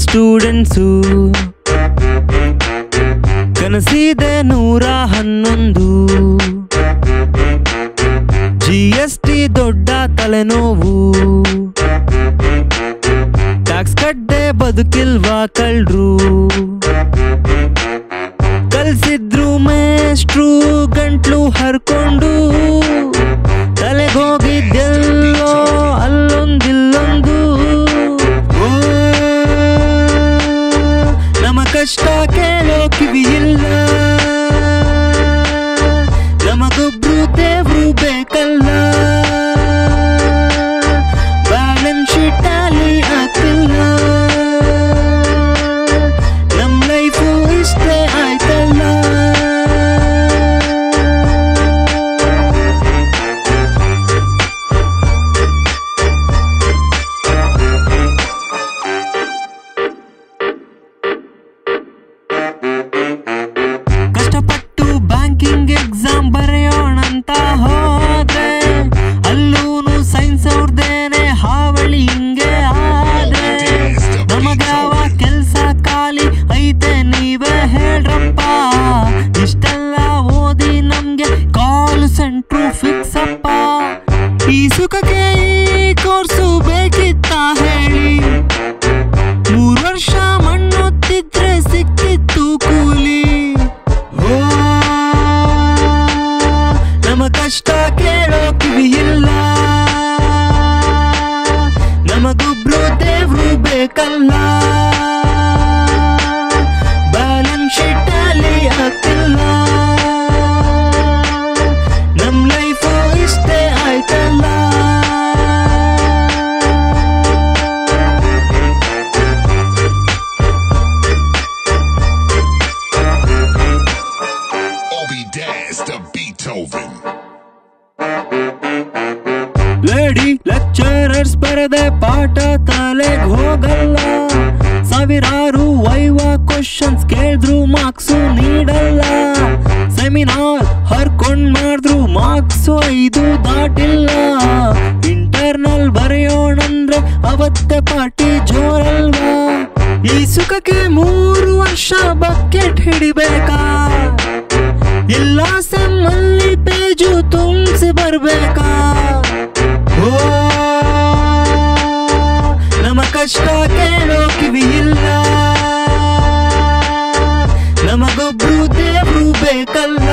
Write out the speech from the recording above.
Students ಕನಸಿದೆ ನೂರ ಹನ್ನೊಂದು G S T ದೊಡ್ಡ ತಲೆನೋವು ಟ್ಯಾಕ್ಸ್ ಕಡ್ಡೆ ಬದುಕಿಲ್ವಾ ಕಳ್ರು ಕಲ್ಸಿದ್ರು ಮೇಷ್ಟ್ರು ಗಂಟ್ಲು ಹರ್ಕೊಂಡು ತಲೆಗೋಗಿದ್ದೆಲ್ಲೋ ಅಲ್ಲೊಂದಿಲ್ಲೊಂದು ಓ, ನಮ್ಮ ಕಷ್ಟ ಕೇಳೋ ಕಿವಿ ಇಲ್ಲ ನಮಗೊಬ್ರು ದೇವ್ರು ಬೇಕಲ್ಲ ಬ್ಯಾಲೆನ್ಸ್ ಶೀಟ್ ಅಲ್ಲಿ ಆಗ್ತಿಲ್ಲ ನಮ್ ಲೈಫು ಇಷ್ಟೇ ಆಯ್ತಲ್ಲ ಕಷ್ಟಪಟ್ಟು ಬ್ಯಾಂಕಿಂಗ್ ಎಕ್ಸಾಮ್ ಬರೆಯೋಣಂತ ಹೋದ್ರೆ ಅಲ್ಲೂನು ಸೈನ್ಸ್ ಅವ್ರದ್ದೇನೆ ಹಾವಳಿ ಹಿಂಗೆ ಆದ್ರೆ ನಮಗ್ಯಾವ ಕೆಲ್ಸ ಖಾಲಿ ಐತೆ ನೀವೇ ಹೇಳ್ರಪ್ಪ ಇಷ್ಟೆಲ್ಲ ಓದಿ ನಮ್ಗೆ ಕಾಲ್ ಸೆಂಟ್ರು ಫಿಕ್ಸ್ ಅಪ್ಪ ಈ ಸುಖಕ್ಕೆ ಈ ಕೋರ್ಸು ಬೇಕಿತ್ತ ಹೇಳಿ ಮೂರ್ ವರ್ಷ ಮಣ್ಣೊತ್ತಿದ್ರೆ ಸಿಕ್ಕಿತ್ತು ಕೂಲಿ ಓ, ನಮ್ಮ ಕಷ್ಟ ಕೇಳೋ ಕಿವಿ ಇಲ್ಲ ನಮಗೊಬ್ರು ದೇವ್ರು ಬೇಕಲ್ಲ ಬ್ಯಾಲೆನ್ಸ್ ಶೀಟ್ ಅಲ್ಲಿ ಆಗ್ತಿಲ್ಲ ನಮ್ ಲೈಫು ಇಷ್ಟೇ ಆಯ್ತಲ್ಲ Obi Daz to Beethoven. Lady lecturers ಬರದೆ ಪಾಠ ತಲೆಗ್ ಹೋಗಲ್ಲ ಸಾವಿರಾರು ವೈವ ಕ್ವಶನ್ಸ್ ಕೇಳಿದ್ರು ಮಾರ್ಕ್ಸು ನೀಡಲ್ಲ ಸೆಮಿನಾರ್ ಹರ್ಕೊಂಡ್ ಮಾಡಿದ್ರು ಮಾರ್ಕ್ಸು ಐದು ದಾಟಿಲ್ಲ ಇಂಟರ್ನಲ್ ಬರೆಯೋಣಂದ್ರೆ ಅವತ್ತೆ ಪಾರ್ಟಿ ಜೋರಲ್ವಾ ಈ ಸುಖಕ್ಕೆ ಮೂರು ವರ್ಷ ಬಕೆಟ್ ಹಿಡಿಬೇಕಾ ಎಲ್ಲ ಸೆಮ್ಮಲ್ಲಿ ಪೇಜು ತುಂಬಿಸಿ ಬರ್ಬೇಕಾ ಓ ನಮ್ಮ ಕಷ್ಟ ಕೇಳೋ ಕಿವಿ ಇಲ್ಲ ನಮಗೊಬ್ರು ದೇವ್ರು ಬೇಕಲ್ಲ